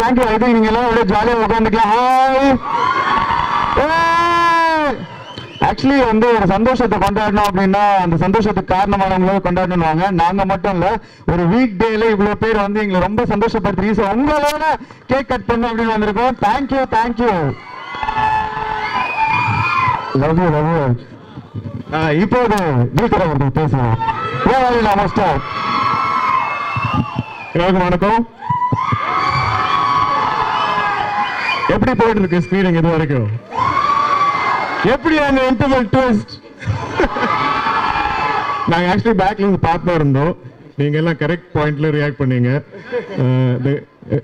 Thank you I think நீங்க எல்லாம் அப்படியே ஜாலியா உட்காந்துக்கலாம் ஹாய் ஆக்சுவலி வந்து ஒரு சந்தோஷத்தை கொண்டாடணும் அப்படின்னா அந்த சந்தோஷத்துக்கு காரணமானவங்கள கொண்டாடணும்வாங்க நாங்க மட்டும் இல்ல ஒரு வீக் டேல இவ்வளவு பேர் வந்து எங்களை ரொம்ப சந்தோஷப்படுத்தி ஸோ உங்களோட கேக் கட் பண்ண அப்படின்னு வந்திருக்கோம் thank you thank you love you love you இப்போது வீக்கர் அவர்கள் பேசுவோம் மாஸ்டர் எல்லாருக்கும் வணக்கம் எப்படி போயிட்டு இருக்கு ஸ்கிரீனிங் இது வரைக்கும் எப்படி அந்த இன்டர்வல் ட்விஸ்ட் நாங்க ஆக்சுவலி பேக்ல இருந்து பார்த்து இருந்தோம் நீங்க எல்லாம் கரெக்ட் பாயிண்ட்ல ரியாக்ட் பண்ணீங்க அஹ், the-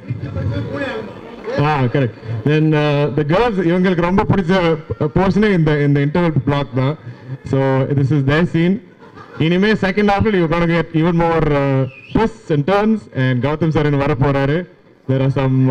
ஆ கரெக்ட் தென் த கேர்ள்ஸ் இவங்களுக்கு ரொம்ப பிடிச்ச போர்ஷனே இந்த இந்த இன்டர்வல் பிளாக் தான் so this is their scene இனிமே செகண்ட் ஹாஃபில் you can get even more twist and turns and Gautham sir வர போறாரு தேர் ஆர் சம்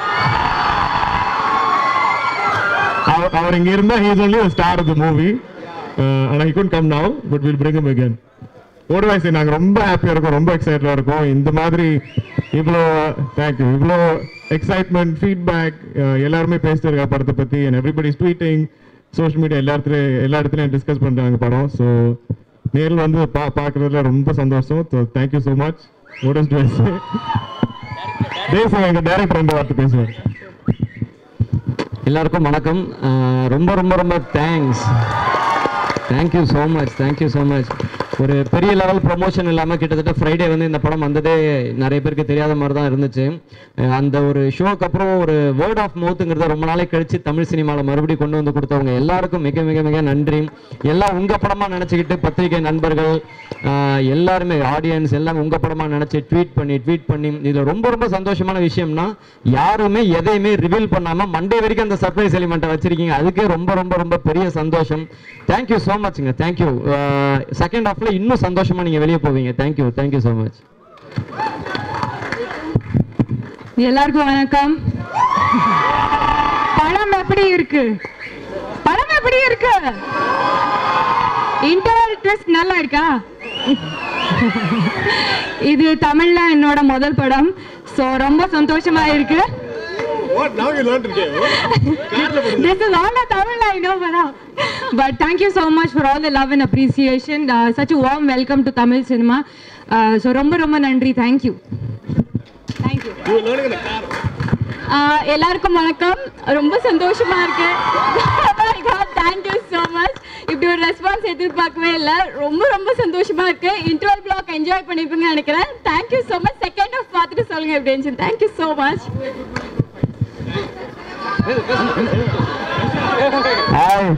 அவர் அவர் இங்க இருந்தா he is only star of the movie ஆனா he could come now but will bring him again ஒரு வயசு நாங்க ரொம்ப ஹாப்பியா இருக்கோம் ரொம்ப எக்ஸைட்டடா இருக்கோம் இந்த மாதிரி இவ்வளோ தேங்க்யூ இவ்வளோ எக்ஸைட்மெண்ட் ஃபீட்பேக் எல்லாருமே பேசிட்டு இருக்கா படத்தை பத்தி and everybody tweeting social media எல்லா இடத்துலயும் எல்லா இடத்துலயும் டிஸ்கஸ் பண்றாங்க படம் ஸோ நேரில் வந்து பா பார்க்கறதுல ரொம்ப சந்தோஷம் ஸோ தேங்க்யூ ஸோ மச் ஓடஸ் டுவெஸ் தேசம் எங்க டேரக்டர் ரெண்டு வார்த்தை பேசுவார் எல்லாருக்கும் வணக்கம் அஹ் ரொம்ப ரொம்ப ரொம்ப thanks thank you so much thank you so much ஒரு பெரிய லெவல் ப்ரொமோஷன் இல்லாமல் கிட்டத்தட்ட ஃப்ரைடே வந்து இந்த படம் வந்ததே நிறைய பேருக்கு தெரியாத மாதிரி தான் இருந்துச்சு அஹ் அந்த ஒரு ஷோக்கு அப்புறம் ஒரு வேர்ட் ஆஃப் மவுத்துங்கிறத ரொம்ப நாளைக்கு கழிச்சு தமிழ் சினிமாவில் மறுபடியும் கொண்டு வந்து கொடுத்தவங்க எல்லாருக்கும் மிக மிக மிக நன்றி எல்லாம் உங்கள் படமாக நினச்சிக்கிட்டு பத்திரிகை நண்பர்கள் அஹ் எல்லாருமே ஆடியன்ஸ் எல்லாம் உங்கள் படமாக நினச்சி ட்வீட் பண்ணி ட்வீட் பண்ணி இதில் ரொம்ப ரொம்ப சந்தோஷமான விஷயம்னா யாருமே எதையுமே ரிவீல் பண்ணாமல் மண்டே வரைக்கும் அந்த சர்ப்ரைஸ் எலிமெண்ட்டை வச்சிருக்கீங்க அதுக்கே ரொம்ப ரொம்ப ரொம்ப பெரிய சந்தோஷம் தேங்க்யூ ஸோ மச்ங்க தேங்க்யூ செகண்ட் ஹாஃப்ல இன்னும் சந்தோஷமா நீங்க வெளியே போவீங்க தேங்க்யூ தேங்க்யூ ஸோ மச் எல்லாருக்கும் வணக்கம் படம் எப்படி இருக்கு படம் எப்படி இருக்கு இன்டர்வல் ட்விஸ்ட் நல்லா இருக்கா இது தமிழ்ல என்னோட முதல் படம் ஸோ ரொம்ப சந்தோஷமா இருக்கு this is all the Tamil I know, Vara. But thank you so much for all the love and appreciation. Uh, such a warm welcome to Tamil cinema. Uh, so ரொம்ப ரொம்ப நன்றி thank you. Thank you. ஆஹ் எல்லாருக்கும் வணக்கம் ரொம்ப சந்தோஷமா இருக்கு thank you so much இப்படி ஒரு ரெஸ்பான்ஸ் எதிர்பார்க்கவே இல்லை ரொம்ப ரொம்ப சந்தோஷமா இருக்கு இன்டர்வல் பிளாக் என்ஜாய் பண்ணிருப்பீங்கன்னு நினைக்கிறேன் thank you so much second half பார்த்துட்டு சொல்லுங்க எப்படி இருந்துச்சு தேங்க்யூ ஸோ மச் ஹாய்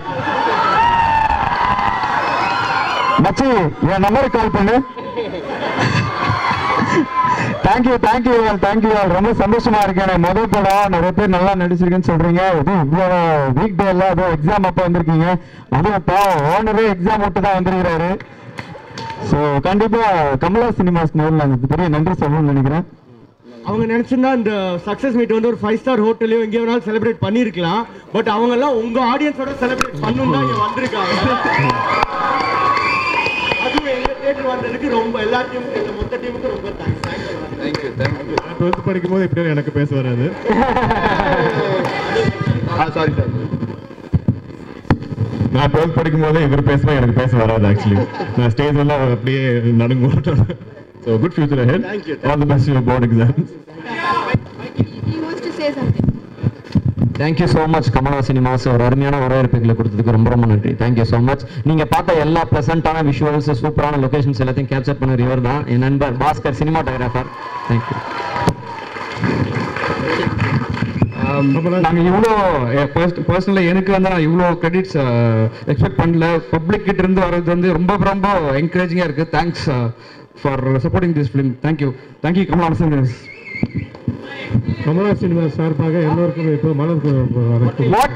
மச்சி என் நம்பருக்கு கால் பண்ணு தேங்க்யூ தேங்க்யூ தேங்க்யூ ரொம்ப சந்தோஷமா இருக்கு எனக்கு முதல் படம் நிறைய பேர் நல்லா நடிச்சிருக்கேன்னு சொல்றீங்க எதுவும் இவ்வளோ வீக் டே இல்ல அதுவும் எக்ஸாம் அப்போ வந்திருக்கீங்க அதுவும் அப்போ ஓனரே எக்ஸாம் விட்டு தான் வந்திருக்கிறாரு ஸோ கண்டிப்பா கமலா சினிமாஸ்க்கு முதல்ல நாங்கள் பெரிய நன்றி சொல்லணும்னு நினைக்கிறேன் அவங்க நினைச்சிருந்தா இந்த சக்சஸ் மீட் வந்து ஒரு ஃபைவ் ஸ்டார் ஹோட்டலையோ எங்கேயோ வேணாலும் செலிப்ரேட் பண்ணிருக்கலாம் பட் அவங்க எல்லாம் உங்க ஆடியன்ஸோட செலிப்ரேட் பண்ணணும் தான் இங்க வந்திருக்காங்க அதுவும் எங்க தேட்டர் வந்ததுக்கு ரொம்ப எல்லா டீமுக்கும் இந்த மொத்த டீமுக்கு ரொம்ப தேங்க்ஸ் டுவெல்த் படிக்கும் போது இப்படி எனக்கு பேச வராது சாரி சார் நான் டுவெல்த் படிக்கும் போதே இவர் பேசுனா எனக்கு பேச வராது ஆக்சுவலி நான் ஸ்டேஜ் எல்லாம் அப்படியே நடுங்கும் so good future ahead all the best your board exams thank you so much Kamala cinemas ஒரு அருமையான வரவேற்புகளை கொடுத்ததுக்கு ரொம்ப ரொம்ப நன்றி தேங்க்யூ ஸோ மச் நீங்க பார்த்த எல்லா ப்ளசண்டான விஷுவல்ஸ் சூப்பரான லொகேஷன்ஸ் எல்லாத்தையும் கேப்சர் பண்ண இவர் தான் என் நண்பர் பாஸ்கர் சினிமாட்டோகிராஃபர் தேங்க்யூ நாங்கள் இவ்வளோ பர்சனலாக எனக்கு வந்து நான் இவ்வளோ கிரெடிட்ஸ் எக்ஸ்பெக்ட் பண்ணல பப்ளிக் கிட்ட இருந்து வர்றது வந்து ரொம்ப ரொம்ப என்கரேஜிங்காக இருக்கு thanks for supporting this film thank you thank you Kamala Haasan Kamala cinema சார்பாக எல்லோருக்கும் இப்போ மலர் வாட்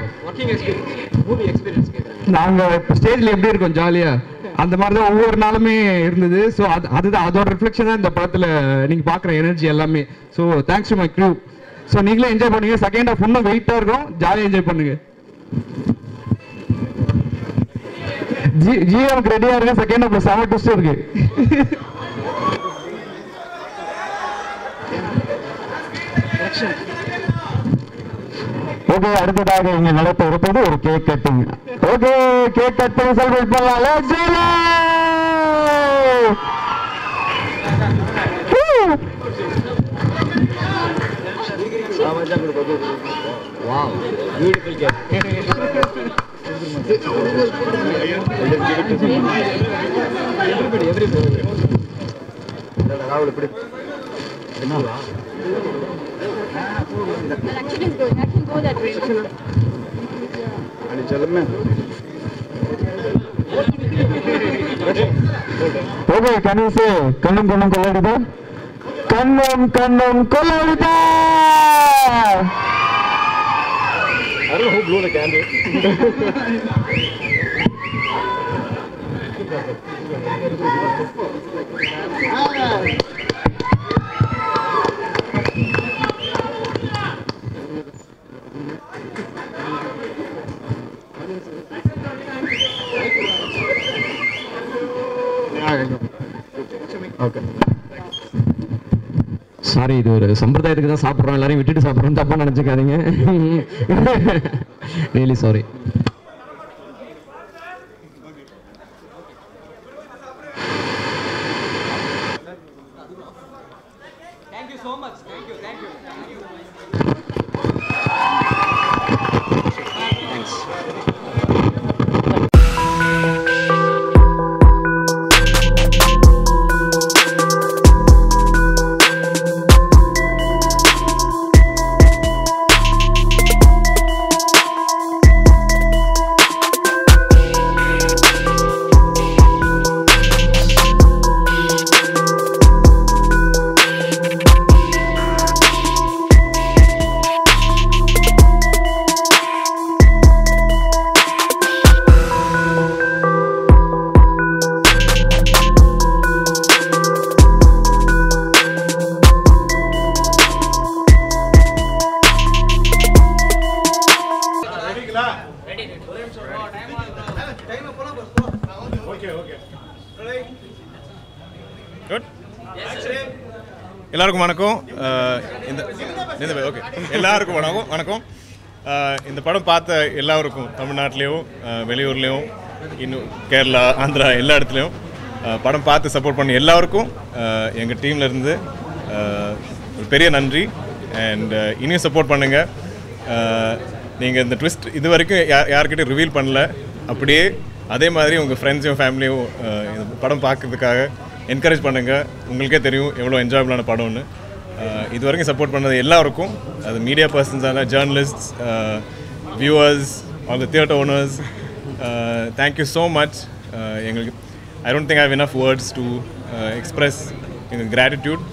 நாங்கள் இப்போ ஸ்டேஜில் எப்படி இருக்கோம் ஜாலியாக அந்த மாதிரி தான் ஒவ்வொரு நாளுமே இருந்தது ஸோ அது அதுதான் அதோட ரிஃப்ளெக்ஷன் தான் இந்த படத்தில் நீங்கள் பார்க்குற எனர்ஜி எல்லாமே so thanks to my crew so நீங்களே என்ஜாய் பண்ணுங்க செகண்ட் ஹாஃப் இன்னும் வெயிட்டாக இருக்கும் ஜாலியாக என்ஜாய் பண்ணுங்க ஜி ஜிஎம்க்கு ரெடியா இருக்கு செகண்ட் அப்புறம் செவன் ட்விஸ்ட் இருக்கு Action. ஓகே அடுத்ததாக இங்க நடத்த இருப்பது ஒரு cake cutting okay cake cut பண்ணி செலிப்ரேட் பண்ணலாம் Let's do it! Woo! Actually, it's going. I can go that way. Okay Ganesh கண்ணும் கண்ணும் கொள்ளடிதா கண்ணும் கண்ணும் கொள்ளடிதா சாரி இது ஒரு சம்பிரதாயத்துக்கு தான் சாப்பிட்றோம் எல்லாரையும் விட்டுட்டு சாப்பிட்றோம் தப்பா நினச்சிக்காதீங்க ரியலி சாரி குட் எல்லாருக்கும் வணக்கம் அஹ், இந்த ஓகே எல்லாருக்கும் வணக்கம் வணக்கம் அஹ், இந்த படம் பார்த்த எல்லாருக்கும் தமிழ்நாட்டிலையும் அஹ், வெளியூர்லேயும் இன்னும் கேரளா ஆந்திரா எல்லா இடத்துலையும் அஹ், படம் பார்த்து சப்போர்ட் பண்ண எல்லாருக்கும் எங்கள் டீம்ல இருந்து அஹ், ஒரு பெரிய நன்றி அண்ட் இனியும் சப்போர்ட் பண்ணுங்கள் நீங்கள் இந்த ட்விஸ்ட் இது வரைக்கும் யார் யார்கிட்டையும் ரிவீல் பண்ணல அப்படியே அதே மாதிரி உங்கள் ஃப்ரெண்ட்ஸையும் ஃபேமிலியும் இந்த படம் பார்க்கறதுக்காக என்கரேஜ் பண்ணுங்கள் உங்களுக்கே தெரியும் எவ்வளோ என்ஜாயபிளான படம்னு அஹ், இது வரைக்கும் சப்போர்ட் பண்ணது எல்லாருக்கும் அது மீடியா பர்சன்ஸான journalists viewers all the theatre owners thank you so much எங்களுக்கு I don't think have enough words to express எங்கள் கிராட்டிடியூட்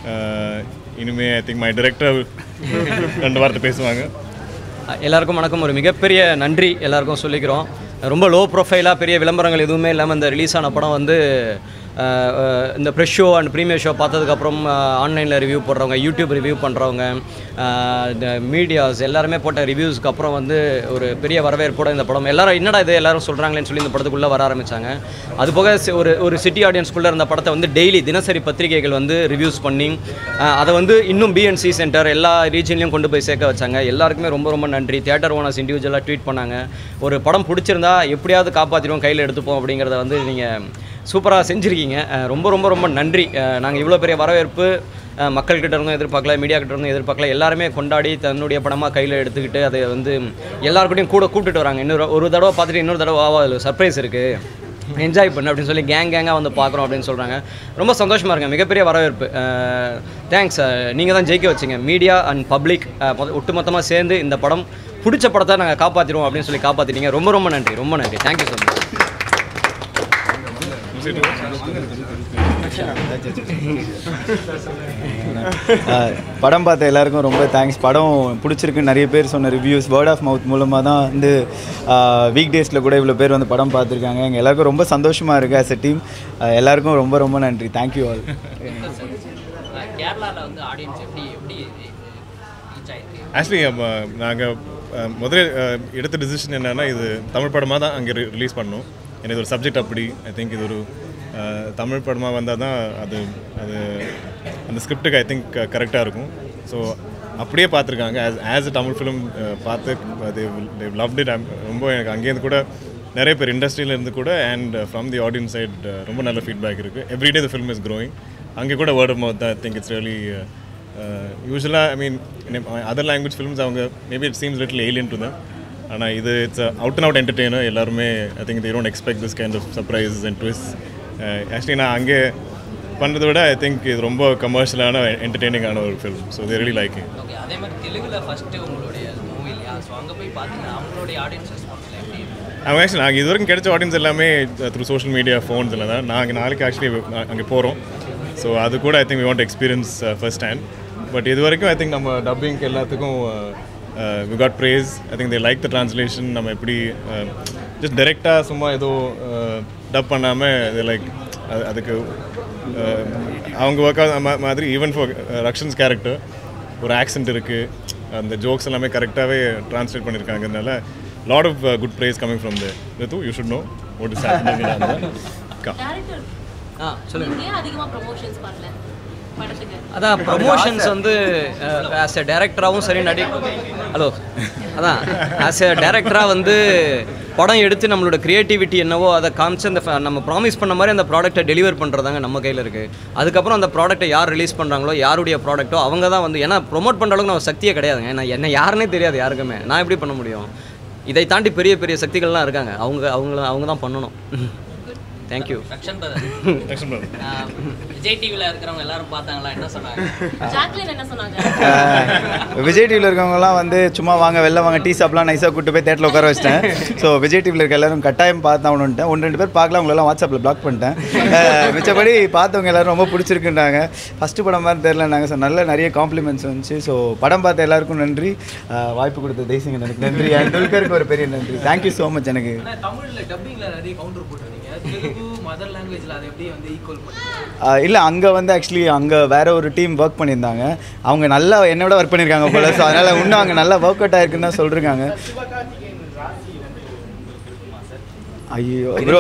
இனிமே ஐ திங்க் மை டிரெக்டர் ரெண்டு வார்த்தை பேசுவாங்க எல்லாருக்கும் வணக்கம் ஒரு மிகப்பெரிய நன்றி எல்லாருக்கும் சொல்லிக்கிறோம் ரொம்ப லோ ப்ரொஃபைலாக பெரிய விளம்பரங்கள் எதுவுமே இல்லாமல் இந்த ரிலீஸ் ஆன படம் வந்து அஹ், அஹ், இந்த fresh show and premiere show பார்த்ததுக்கப்புறம் ஆன்லைனில் ரிவ்யூ போடுறவங்க யூடியூப் ரிவ்யூ பண்ணுறவங்க இந்த மீடியாஸ் எல்லாருமே போட்ட ரிவ்யூஸ்க்கு அப்புறம் வந்து ஒரு பெரிய வரவேற்போட இந்த படம் எல்லாரும் என்னடா இது எல்லாரும் சொல்கிறாங்களேன்னு சொல்லி இந்த படத்துக்குள்ளே வர ஆரம்பித்தாங்க அது போக சி- ஒரு ஒரு சிட்டி ஆடியன்ஸ்குள்ளே இருந்த படத்தை வந்து டெய்லி தினசரி பத்திரிகைகள் வந்து ரிவ்யூஸ் பண்ணி அஹ், அதை வந்து இன்னும் பிஎன்சி சென்டர் எல்லா ரீஜன்லையும் கொண்டு போய் சேர்க்க வச்சாங்க எல்லாருக்குமே ரொம்ப ரொம்ப நன்றி தியேட்டர் ஓனர்ஸ் இண்டிவிஜுவலாக ட்வீட் பண்ணாங்க ஒரு படம் பிடிச்சிருந்தா எப்படியாவது காப்பாற்றிடுவோம் கையில் எடுத்துப்போம் அப்படிங்கிறத வந்து நீங்கள் சூப்பராக செஞ்சுருக்கீங்க அஹ், ரொம்ப ரொம்ப ரொம்ப நன்றி நாங்கள் இவ்வளோ பெரிய வரவேற்பு அஹ், மக்கள்கிட்ட இருந்தும் எதிர்பார்க்கல மீடியா கிட்ட இருந்தும் எதிர்பார்க்கல எல்லாருமே கொண்டாடி தன்னுடைய படமாக கையில் எடுத்துக்கிட்டு அதை வந்து எல்லாருக்கிட்டையும் கூட கூப்பிட்டுட்டு வராங்க இன்னொரு ஒரு தடவை பார்த்துட்டு இன்னொரு தடவை ஆவா அதில் சர்ப்ரைஸ் இருக்குது என்ஜாய் பண்ணு அப்படின்னு சொல்லி கேங் கேங்காக வந்து பார்க்குறோம் அப்படின்னு சொல்கிறாங்க ரொம்ப சந்தோஷமாக இருங்க மிகப்பெரிய வரவேற்பு தேங்க்ஸ் நீங்கள் தான் ஜெயிக்க வச்சிங்க மீடியா அண்ட் பப்ளிக் ஒட்டுமொத்தமாக சேர்ந்து இந்த படம் பிடிச்ச படத்தை நாங்கள் காப்பாற்றிடுவோம் அப்படின்னு சொல்லி காப்பாற்றிட்டீங்க ரொம்ப ரொம்ப நன்றி ரொம்ப நன்றி தேங்க்யூ ஸோ மச் ஆஹ் படம் பார்த்த எல்லாருக்கும் ரொம்ப தேங்க்ஸ் படம் பிடிச்சிருக்கு நிறைய பேர் சொன்ன ரிவ்யூஸ் வேர்ட் ஆஃப் மவுத் மூலமாக தான் வந்து வீக் டேஸில் கூட இவ்வளோ பேர் வந்து படம் பார்த்துருக்காங்க எங்கள் எல்லாருக்கும் ரொம்ப சந்தோஷமாக இருக்குது ஆஸ் எ டீம் எல்லாருக்கும் ரொம்ப ரொம்ப நன்றி தேங்க்யூ ஆல் கேரளாவில் வந்து ஆடியன்ஸ் எப்படி எப்படி ரீச் ஆயிருக்கு ஆக்சுவலி நாங்கள் முதல்ல அஹ், எடுத்த டிசிஷன் என்னன்னா இது தமிழ் படமாக தான் அங்கே ரிலீஸ் பண்ணோம் ஏன்னா இது ஒரு சப்ஜெக்ட் அப்படி ஐ திங்க் இது ஒரு அஹ், தமிழ் படமாக வந்தால் தான் அது அது அந்த ஸ்கிரிப்டுக்கு ஐ திங்க் கரெக்டாக இருக்கும் ஸோ அப்படியே பார்த்துருக்காங்க as as a Tamil film பார்த்து அது லவ்ட் இட் ரொம்ப எனக்கு அங்கேருந்து கூட நிறைய பேர் இண்டஸ்ட்ரியில இருந்து கூட and from the audience side ரொம்ப நல்ல ஃபீட்பேக் இருக்குது every day the film is growing அங்கே கூட வேர்ட் ஆஃப் மவுத் தான் ஐ திங்க் இட்ஸ் ரியலி யூஸ்வலாக I mean other language films அவங்க maybe it seems little alien to them ஆனால் இது it's out and out entertainer எல்லாருமே I think they don't expect this kind of surprises and twist actually நான் அங்கே பண்ணுறதை விட I think இது ரொம்ப கமர்ஷியலான என்டர்டெய்னிங்கான ஒரு film so they really like okay அதே மாதிரி தெலுங்குல ஃபர்ஸ்ட் உங்களுடைய மூவி இல்லையா ஸோ அங்கே போய் பார்த்தீங்கன்னா அவங்களுடைய ஆடியன்ஸ் ரெஸ்பான்ஸ்ல எப்படி இருக்கு? அவங்க ஆக்சுவலி நாங்கள் இது வரைக்கும் கிடைச்ச ஆடியன்ஸ் எல்லாமே த்ரூ சோஷியல் மீடியா ஃபோன்ஸில் தான் நாங்கள் நாளைக்கு ஆக்சுவலி அங்கே போகிறோம் ஸோ அது கூட I think we want experience first hand but இது வரைக்கும் ஐ திங்க் நம்ம டப்பிங் எல்லாத்துக்கும் we got praise I think they like the translation நம்ம எப்படி ஜஸ்ட் டைரெக்டாக சும்மா ஏதோ டப் பண்ணாமல் லைக் அதுக்கு uh, அவங்க ஒர்க் மாதிரி ஈவன் ஃபார் ரக்ஷன்ஸ் கேரக்டர் ஒரு ஆக்சென்ட் இருக்குது அந்த ஜோக்ஸ் எல்லாமே கரெக்டாகவே ட்ரான்ஸ்லேட் பண்ணியிருக்காங்கனால lot of good praise coming from the ரித்து you should know what is director ஆ சொல்லுங்கள் ஏன் அதிகமா ப்ரமோஷன்ஸ் பண்ணல படத்துக்கு அதான் ப்ரமோஷன்ஸ் வந்து ஆஸ் எ டேரக்டராகவும் சரி நடி ஹலோ அதான் ஆஸ் எ டேரக்டராக வந்து படம் எடுத்து நம்மளோட க்ரியேட்டிவிட்டி என்னவோ அதை காமிச்சு அந்த ஃப- நம்ம ப்ராமிஸ் பண்ண மாதிரி அந்த ப்ராடக்ட்டை டெலிவர் பண்ணுறதாங்க நம்ம கையில் இருக்குது அதுக்கப்புறம் அந்த ப்ராடக்ட்டை யார் ரிலீஸ் பண்ணுறாங்களோ யாருடைய ப்ராடக்ட்டோ அவங்க தான் வந்து ஏன்னா ப்ரொமோட் பண்ணுற அளவுக்கு நம்ம சக்தியே கிடையாதுங்க ஏன்னா என்ன யாருன்னே தெரியாது யாருக்குமே நான் எப்படி பண்ண முடியும் இதை தாண்டி பெரிய பெரிய சக்திகள்லாம் இருக்காங்க அவங்க அவங்கள அவங்க தான் பண்ணணும் thank you Rakshan brother Rakshan brother. Vijay டிவியில் இருக்கிறவங்க எல்லாரும் பார்த்தாங்களா என்ன சொன்னாங்க ஜாக்லின் என்ன சொன்னாங்க விஜய் டிவியில் இருக்கவங்கலாம் வந்து சும்மா வாங்க வெளில வாங்க டீ சாப்பிட்லாம் நைஸாக கூட்டு போய் தேட்டரில் உட்கார வச்சிட்டேன் ஸோ விஜய் டிவியில் இருக்க எல்லாரும் கட்டாயம் பார்த்தாகணுன்ட்டேன் ஒன்று ரெண்டு பேர் பார்க்கலாம் உங்களெல்லாம் வாட்ஸ்அப்பில் பிளாக் பண்ணிட்டேன் அஹ் மிச்சபடி பார்த்தவங்க எல்லாரும் ரொம்ப பிடிச்சிருக்குன்றாங்க ஃபஸ்ட்டு படம் மாதிரி தெரில நாங்கள் ஸோ நல்ல நிறைய காம்ப்ளிமெண்ட்ஸ் வந்துச்சு ஸோ படம் பார்த்த எல்லாருக்கும் நன்றி அஹ் வாய்ப்பு கொடுத்த தேசிங்க எனக்கு நன்றி அண்ட் துல்கருக்கு ஒரு பெரிய நன்றி தேங்க்யூ ஸோ மச் எனக்கு ஆனால் தமிழில் டப்பிங்கில் நிறைய கவுண்டர் போட்டிருந்தீங்க தெலுங்கு மதர் லாங்குவேஜில் அதை எப்படி வந்து ஈக்குவல் பண்ணுறீங்க இல்லை அங்கே வந்து ஆக்சுவலி அங்கே வேற ஒரு டீம் ஒர்க் பண்ணியிருந்தாங்க அவங்க நல்லா என்னை விட ஒர்க் பண்ணியிருக்காங்க போல ஸோ அதனால் இன்னும் அங்கே நல்லா ஒர்க் அவுட் ஆயிருக்குன்னு தான் சொல்லிருக்காங்க ஐயோ ப்ரோ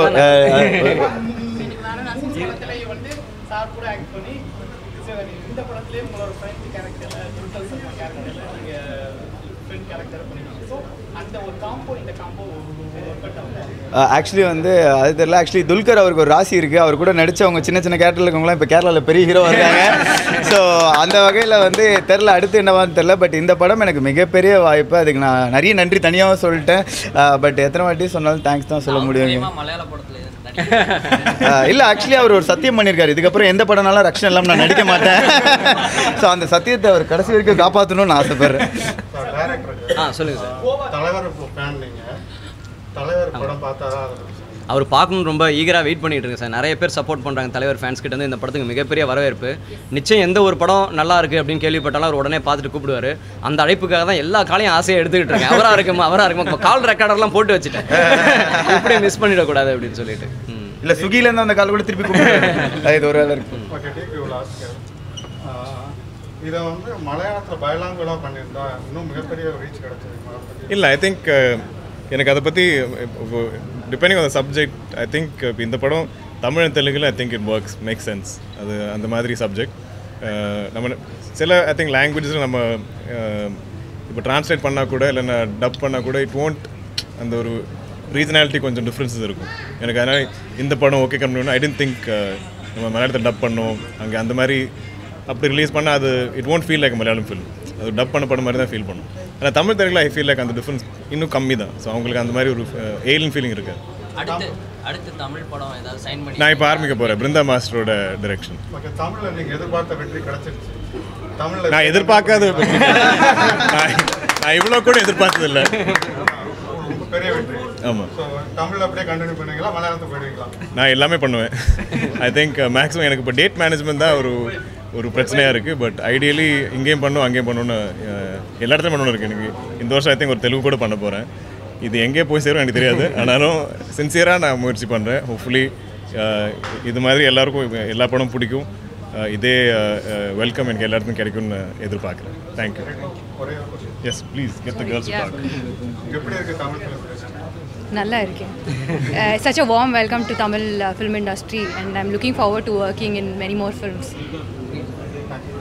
ஆக்சுவலி வந்து அது தெரியல ஆக்சுவலி துல்கர் அவருக்கு ஒரு ராசி இருக்குது அவர் கூட நடிச்சவங்க சின்ன சின்ன கேரக்டர் இருக்கவங்களாம் இப்போ கேரளாவில் பெரிய ஹீரோ இருக்காங்க ஸோ அந்த வகையில் வந்து தெரில அடுத்து என்னவான்னு தெரில பட் இந்த படம் எனக்கு மிகப்பெரிய வாய்ப்பு அதுக்கு நான் நிறைய நன்றி தனியாகவும் சொல்லிட்டேன் பட் எத்தனை வாட்டி சொன்னாலும் தேங்க்ஸ் தான் சொல்ல முடியுங்க மலையாள படத்தில் இல்லை ஆக்சுவலி அவர் ஒரு சத்தியம் பண்ணியிருக்காரு இதுக்கப்புறம் எந்த படம்னாலும் ரக்ஷன் இல்லாமல் நான் நடிக்க மாட்டேன் ஸோ அந்த சத்தியத்தை அவர் கடைசி வரைக்கும் காப்பாற்றணும்னு ஆசைப்படுறேன் ஆ சொல்லுங்கள் சார் தலைவர் ஃபேன் நீங்க தலைவர் படம் பார்த்தாதான் அதை அவர் பார்க்கணும்னு ரொம்ப ஈகராக வெயிட் பண்ணிட்டு இருக்கு சார் நிறைய பேர் சப்போர்ட் பண்ணுறாங்க தலைவர் ஃபேன்ஸ் கிட்ட இருந்து இந்த படத்துக்கு மிகப்பெரிய வரவேற்பு நிச்சயம் எந்த ஒரு படம் நல்லா இருக்கு அப்படின்னு கேள்விப்பட்டாலும் அவர் உடனே பார்த்துட்டு கூப்பிடுவாரு அந்த அழைப்புக்காக தான் எல்லா காலையும் ஆசையை எடுத்துக்கிட்டு இருக்கேன் அவரா இருக்குமா அவரா இருக்குமா இப்போ கால் ரெக்கார்டர்லாம் போட்டு வச்சுட்டேன் இப்படியே மிஸ் பண்ணிடக்கூடாது அப்படின்னு சொல்லிட்டு ம். இல்லை ஸ்விக்கிலேருந்து அந்த கால் கூட திருப்பி கூப்பிடுறாரு இது ஒரு வேலை இருக்கு ஓகே டேக் யூ லாஸ்ட் இதை வந்து மலையாளத்தில் பயலாங்குலாக பண்ணியிருந்தா இன்னும் மிகப்பெரிய ரீச் கிடைச்சிருக்குமா இல்லை ஐ திங்க் எனக்கு அதை பற்றி depending on subject I think இந்த படம் தமிழ் and தெலுங்குல I think it works make sense அது அந்த மாதிரி சப்ஜெக்ட் நம்ம சில ஐ திங்க் லாங்குவேஜஸில் நம்ம இப்போ ட்ரான்ஸ்லேட் பண்ணால் கூட இல்லைன்னா டப் பண்ணால் கூட இட் won't அந்த ஒரு ரீசனாலிட்டி கொஞ்சம் டிஃப்ரென்சஸ் இருக்கும் எனக்கு அதனால் இந்த படம் okay company I tend think நம்ம மலையாளத்தை டப் பண்ணோம் அங்கே அந்த மாதிரி அப்படி ரிலீஸ் பண்ணால் அது it won't feel like Malayalam film அது டப் பண்ண படம் மாதிரி தான் ஃபீல் பண்ணும் ஆனால் தமிழ் தெலுங்குல ஐ ஃபீல் லைக் அந்த டிஃப்ரென்ஸ் இன்னும் கம்மி தான் ஸோ அவங்களுக்கு அந்த மாதிரி ஒரு ஏலியன் ஃபீலிங் இருக்காது அடுத்து அடுத்து தமிழ் படம் ஏதாவது சைன் பண்ணி நான் இப்போ ஆரம்பிக்க போகிறேன் பிருந்தா மாஸ்டரோட டைரக்ஷன் ஓகே தமிழில் நீங்கள் எதிர்பார்த்த வெற்றி கிடைச்சிருச்சு தமிழில் நான் எதிர்பார்க்காத நான் நான் இவ்வளோ கூட எதிர்பார்த்ததில்லை ரொம்ப பெரிய வெற்றி ஆமாம் ஸோ தமிழில் அப்படியே கண்டினியூ பண்ணுவீங்களா மலையாளத்தை போயிடுவீங்களா நான் எல்லாமே பண்ணுவேன் ஐ திங்க் மேக்ஸிமம் எனக்கு இப்போ டேட் மேனேஜ்மெண்ட் தான் ஒரு ஒரு பிரச்சனையாக இருக்குது பட் ஐடியலி இங்கேயும் பண்ணும் அங்கேயும் பண்ணணும்னு அஹ், எல்லா இடத்துலையும் பண்ணணும் இருக்குது எனக்கு இந்த வருஷம் ஐ திங்க் ஒரு தெலுங்கு கூட பண்ண போகிறேன் இது எங்கே போய் சேரும் எனக்கு தெரியாது ஆனாலும் சின்சியராக நான் முயற்சி பண்ணுறேன் ஹோப்ஃபுல்லி இது மாதிரி எல்லாருக்கும் எல்லா படமும் பிடிக்கும் அஹ், இதே வெல்கம் எனக்கு எல்லாருக்கும் கிடைக்கும்னு எதிர்பார்க்குறேன் தேங்க்யூ ஒரே ஒரு question. Yes please get the girls Yeah. Talk எப்படி இருக்குது தமிழ் ஃபிலிம் நல்லா இருக்கேன் such a warm welcome to Tamil uh, film industry and I'm looking forward to working in many more films.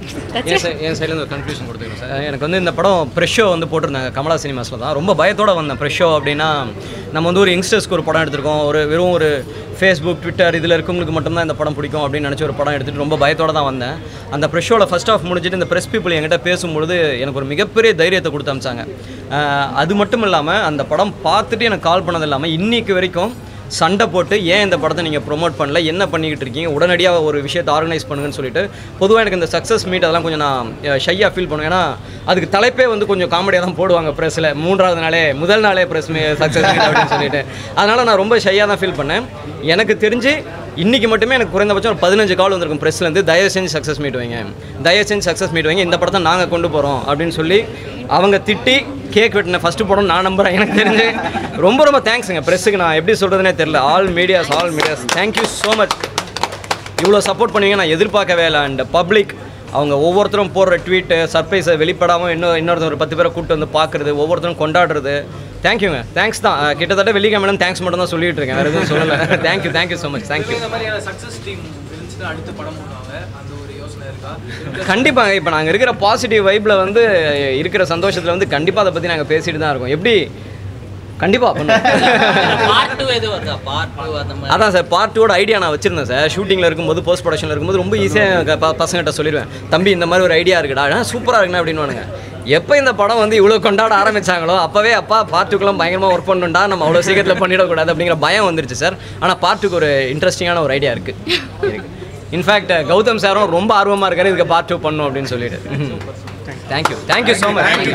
That's N it. side- என் சைட்லேருந்து ஒரு conclusion கொடுத்துக்கிறேன் sir எனக்கு வந்து இந்த படம் ப்ரெஷ் ஷோ வந்து போட்டிருந்தாங்க கமலா சினிமாஸில் தான் ரொம்ப பயத்தோட வந்தேன் ப்ரெஷ் ஷோ அப்படின்னா நம்ம வந்து ஒரு யங்ஸ்டர்ஸ்க்கு ஒரு படம் எடுத்திருக்கோம் ஒரு வெறும் ஒரு ஃபேஸ்புக் ட்விட்டர் இதில் இருக்கவங்களுக்கு மட்டும்தான் இந்த படம் பிடிக்கும் அப்படின்னு நினச்சி ஒரு படம் எடுத்துகிட்டு ரொம்ப பயத்தோட தான் வந்தேன் அந்த ப்ரெஷ் ஷோவில் ஃபஸ்ட் ஆஃப் முடிஞ்சிட்டு இந்த ப்ரெஸ் பீப்புள் என்கிட்ட பேசும்பொழுது எனக்கு ஒரு மிகப்பெரிய தைரியத்தை கொடுத்து அமிச்சாங்க ஆஹ் அது மட்டும் இல்லாமல் அந்த படம் பார்த்துட்டு எனக்கு கால் பண்ணது இல்லாமல் இன்னைக்கு வரைக்கும் சண்டை போட்டு ஏன் இந்த படத்தை நீங்கள் ப்ரொமோட் பண்ணல என்ன பண்ணிக்கிட்டு இருக்கீங்க உடனடியாக ஒரு விஷயத்தை ஆர்கனைஸ் பண்ணுங்கன்னு சொல்லிட்டு பொதுவாக எனக்கு இந்த சக்ஸஸ் மீட் அதெல்லாம் கொஞ்சம் நான் ஷையாக ஃபீல் பண்ணுவேன் ஏன்னா அதுக்கு தலைப்பே வந்து கொஞ்சம் காமெடியாக தான் போடுவாங்க ப்ரெஸ்ஸில் மூன்றாவது நாளே முதல் நாளே ப்ரெஸ் மீ சக்ஸஸ் மீட் அப்படின்னு சொல்லிட்டு அதனால் நான் ரொம்ப ஷையாக தான் ஃபீல் பண்ணேன் எனக்கு தெரிஞ்சு இன்றைக்கி மட்டுமே எனக்கு குறைந்தபட்சம் ஒரு பதினஞ்சு கால் வந்திருக்கும் ப்ரெஸ்லேருந்து தயவு செஞ்சு சக்ஸஸ் மீட் வைங்க தயவு செஞ்சு சக்ஸஸ் மீட் வைங்க இந்த படத்தை நாங்கள் கொண்டு போகிறோம் அப்படின்னு சொல்லி அவங்க திட்டி கேக் வெட்டின ஃபஸ்ட்டு படம் நான் நம்புறேன் எனக்கு தெரிஞ்சு ரொம்ப ரொம்ப தேங்க்ஸுங்க ப்ரெஸ்ஸுக்கு நான் எப்படி சொல்கிறதுனே தெரில all medias all medias thank you so much இவ்வளோ சப்போர்ட் பண்ணுவீங்க நான் எதிர்பார்க்கவே இல்லை அண்ட் பப்ளிக் அவங்க ஒவ்வொருத்தரும் போடுற ட்வீட்டு சர்ப்ரைஸை வெளிப்படாமல் இன்னும் இன்னொருத்தர் ஒரு பத்து பேரை கூப்பிட்டு வந்து பார்க்குறது ஒவ்வொருத்தரும் கொண்டாடுறது தேங்க்யூங்க தேங்க்ஸ் தான் அஹ் கிட்டத்தட்ட வெள்ளிக்கிழமை தேங்க்ஸ் மட்டும் தான் சொல்லிட்டு இருக்கேன் வேறு எதுவும் சொல்லலை thank you thank you so much thank you இந்த மாதிரியான சக்ஸஸ் டீம் இருந்துச்சுன்னா அடுத்து படம் பண்ணுவாங்க அந்த ஒரு யோசனை இருக்கா கண்டிப்பாக இப்போ நாங்கள் இருக்கிற பாசிட்டிவ் வைப்பில் வந்து இருக்கிற சந்தோஷத்தில் வந்து கண்டிப்பாக அதை பற்றி நாங்கள் பேசிட்டு தான் இருக்கோம் எப்படி கண்டிப்பாக பண்ணுவோம் பார்ட் டூ எது வருதா பார்ட் டூ அந்த மாதிரி அதான் சார் பார்ட் டூட ஐடியா நான் வச்சிருந்தேன் சார் ஷூட்டிங்கில் இருக்கும்போது போஸ்ட் ப்ரொடக்ஷனில் இருக்கும்போது ரொம்ப ஈஸியாக ப பசங்கள்கிட்ட சொல்லிடுவேன் தம்பி இந்த மாதிரி ஒரு ஐடியா இருக்குடா சூப்பராக இருக்குண்ணா அப்படின்னு எப்போ இந்த படம் வந்து இவ்வளோ கொண்டாட ஆரம்பிச்சாங்களோ அப்போவே அப்பா பார்ட் டூக்கெல்லாம் பயங்கரமாக ஒர்க் பண்ணணும்டா நம்ம அவ்வளோ சீக்கிரத்தில் பண்ணிடக்கூடாது அப்படிங்கிற பயம் வந்துருச்சு சார் ஆனால் பார்ட் டூக்கு ஒரு இன்ட்ரெஸ்டிங்கான ஒரு ஐடியா இருக்குது இன்ஃபேக்ட் கௌதம் சாரும் ரொம்ப ஆர்வமாக இருக்காரு இதுக்கு பார்ட் டூ பண்ணும் அப்படின்னு சொல்லிட்டு thank you thank you so much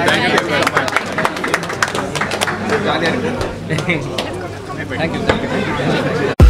thank you thank you